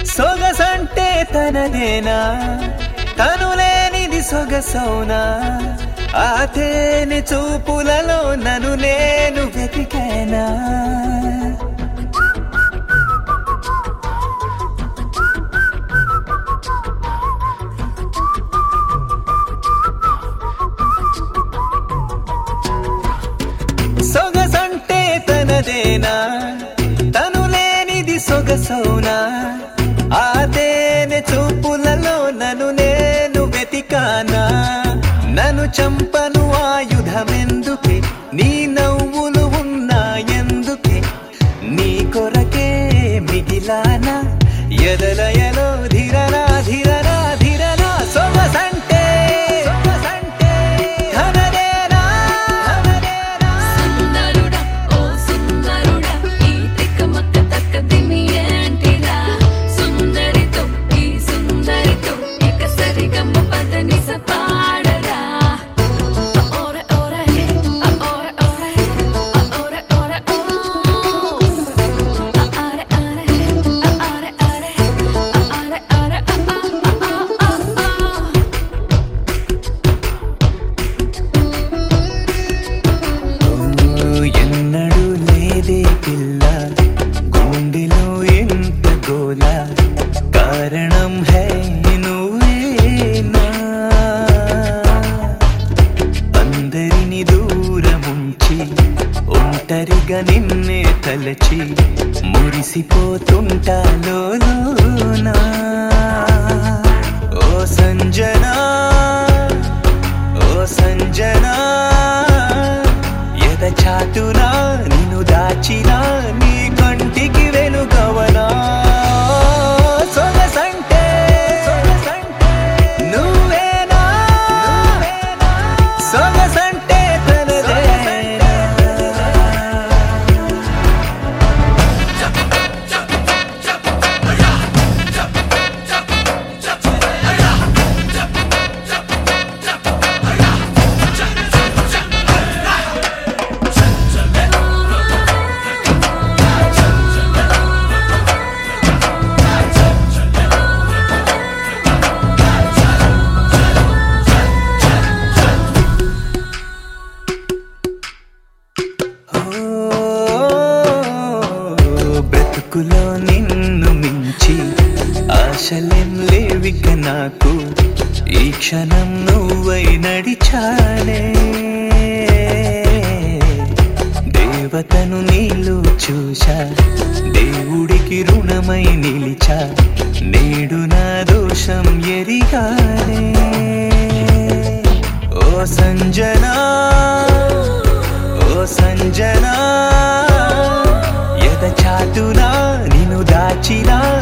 సొగసంటే తనదేనా తను లేనిది సొగసౌనా ఆ తేనె చూపులలో నన్ను నేను వెతికానా సొగసంటే తనదేనా తను లేనిది సొగసౌనా ఆ తేనె చూపులలో నన్ను నేను వెతికానా నన్ను చంపను ఆయుధమెందుకే నీ నవ్వులు ఉన్నాయందుకే నీ కొరకే మిగిలానా ఎదలయలో ధిరనా ధిరనా ధిరనా సొగసంటే సొగసంటే ధనదేనా ధనదేనా సుందరుడా ఓ సుందరుడా ఈ తికమక తక్కదిమి ఏంటిరా సుందరితో ఈ సుందరితో ఇక సరిగమ్మ పదని సపాడరా ఓరే ఓరే ఓరే ఓరే ఓరే ఓరే ఆరే ఆరే ఆరే ఆరే ఆరే ఆరే ఎన్నడూ లేదే పిల్ల గుండెలో ఎంత గోల కారణం హై నువ్వేనా అందరిని దూరముంచి ఒంటరిగా నిన్నే తలచి మురిసిపోతుంటాలో లోనా ఓ సంజనా ఓ సంజనా ఎద చాటునా నిన్ను దాచినా నీ కంటికి వెనుగవనా సొగసంటే నువ్వేనా సొగసంటే తనదేనా ఓ, బ్రతుకులో నిన్ను మించి ఆశలేం లేవిక నాకు ఈ క్షణం నువ్వై నడిచానే దేవతను నీళ్ళు చూశా దేవుడికి రుణమై నిలిచా నేడు నా దోషం ఎరిగానే ఓ సంజనా ఓ సంజనా ఎద చాటునా నిన్ను దాచినా